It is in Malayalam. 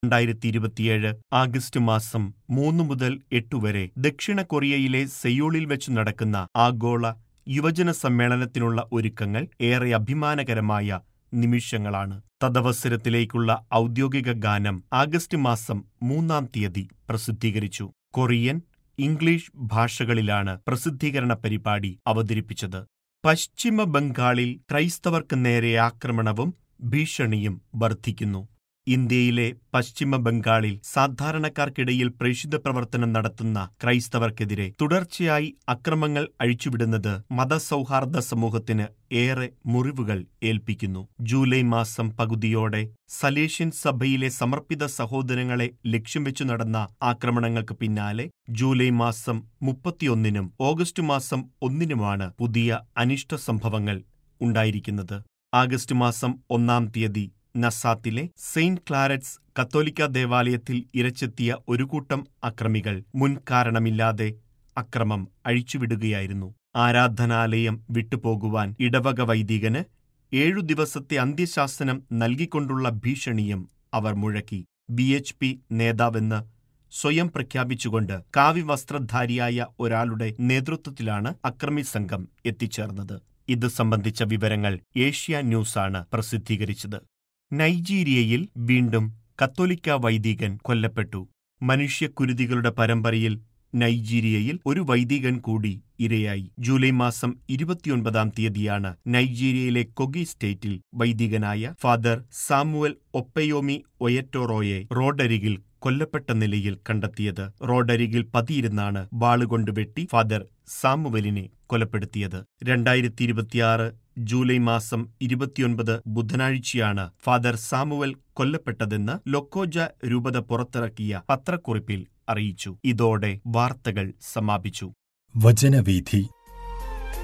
രണ്ടായിരത്തി ഇരുപത്തിയേഴ് ആഗസ്റ്റ് മാസം മൂന്ന് മുതൽ എട്ട് വരെ ദക്ഷിണ കൊറിയയിലെ സെയൂളിൽ വെച്ച് നടക്കുന്ന ആഗോള യുവജന സമ്മേളനത്തിനുള്ള ഒരുക്കങ്ങൾ ഏറെ അഭിമാനകരമായ നിമിഷങ്ങളാണ് തദവസരത്തിലേക്കുള്ള ഔദ്യോഗിക ഗാനം ആഗസ്റ്റ് മാസം മൂന്നാം തീയതി പ്രസിദ്ധീകരിച്ചു കൊറിയൻ ഇംഗ്ലീഷ് ഭാഷകളിലാണ് പ്രസിദ്ധീകരണ പരിപാടി അവതരിപ്പിച്ചത് പശ്ചിമ ബംഗാളിൽ ക്രൈസ്തവർക്ക് നേരെ ആക്രമണവും ഭീഷണിയും വർദ്ധിക്കുന്നു ഇന്ത്യയിലെ പശ്ചിമ ബംഗാളിൽ സാധാരണക്കാർക്കിടയിൽ പ്രേഷിത പ്രവർത്തനം നടത്തുന്ന ക്രൈസ്തവർക്കെതിരെ തുടർച്ചയായി അക്രമങ്ങൾ അഴിച്ചുവിടുന്നത് മതസൗഹാർദ്ദ സമൂഹത്തിന് ഏറെ മുറിവുകൾ ഏൽപ്പിക്കുന്നു ജൂലൈ മാസം പകുതിയോടെ സലേഷ്യൻ സഭയിലെ സമർപ്പിത സഹോദരങ്ങളെ ലക്ഷ്യം വെച്ചു നടന്ന ആക്രമണങ്ങൾക്ക് പിന്നാലെ ജൂലൈ മാസം മുപ്പത്തിയൊന്നിനും ഓഗസ്റ്റ് മാസം ഒന്നിനുമാണ് പുതിയ അനിഷ്ട സംഭവങ്ങൾ ഉണ്ടായിരിക്കുന്നത് ആഗസ്റ്റ് മാസം ഒന്നാം തീയതി നസാത്തിലെ സെയിന്റ് ക്ലാരറ്റ്സ് കത്തോലിക്ക ദേവാലയത്തിൽ ഇരച്ചെത്തിയ ഒരു കൂട്ടം അക്രമികൾ മുൻകാരണമില്ലാതെ അക്രമം അഴിച്ചുവിടുകയായിരുന്നു ആരാധനാലയം വിട്ടുപോകുവാൻ ഇടവക വൈദികന് ഏഴു ദിവസത്തെ അന്ത്യശാസനം നൽകിക്കൊണ്ടുള്ള ഭീഷണിയും അവർ മുഴക്കി ബി എച്ച് പി നേതാവെന്ന് സ്വയം പ്രഖ്യാപിച്ചുകൊണ്ട് കാവ്യവസ്ത്രധാരിയായ ഒരാളുടെ നേതൃത്വത്തിലാണ് അക്രമി സംഘം എത്തിച്ചേർന്നത് ഇത് സംബന്ധിച്ച വിവരങ്ങൾ ഏഷ്യ ന്യൂസാണ് പ്രസിദ്ധീകരിച്ചത് നൈജീരിയയിൽ വീണ്ടും കത്തോലിക്ക വൈദികൻ കൊല്ലപ്പെട്ടു മനുഷ്യക്കുരുതികളുടെ പരമ്പരയിൽ നൈജീരിയയിൽ ഒരു വൈദികൻ കൂടി ഇരയായി ജൂലൈ മാസം ഇരുപത്തിയൊൻപതാം തീയതിയാണ് നൈജീരിയയിലെ കൊഗി സ്റ്റേറ്റിൽ വൈദികനായ ഫാദർ സാമുവൽ ഒപ്പയോമി ഒയറ്റോറോയെ റോഡരികിൽ കൊല്ലപ്പെട്ട നിലയിൽ കണ്ടെത്തിയത് റോഡരികിൽ പതിയിരുന്നാണ് വാളുകൊണ്ട് വെട്ടി ഫാദർ സാമുവലിനെ കൊലപ്പെടുത്തിയത് രണ്ടായിരത്തി ഇരുപത്തിയാറ് ജൂലൈ മാസം ഇരുപത്തിയൊൻപത് ബുധനാഴ്ചയാണ് ഫാദർ സാമുവൽ കൊല്ലപ്പെട്ടതെന്ന് ലൊക്കോജ രൂപത പുറത്തിറക്കിയ പത്രക്കുറിപ്പിൽ അറിയിച്ചു ഇതോടെ വാർത്തകൾ സമാപിച്ചു വചനവീഥി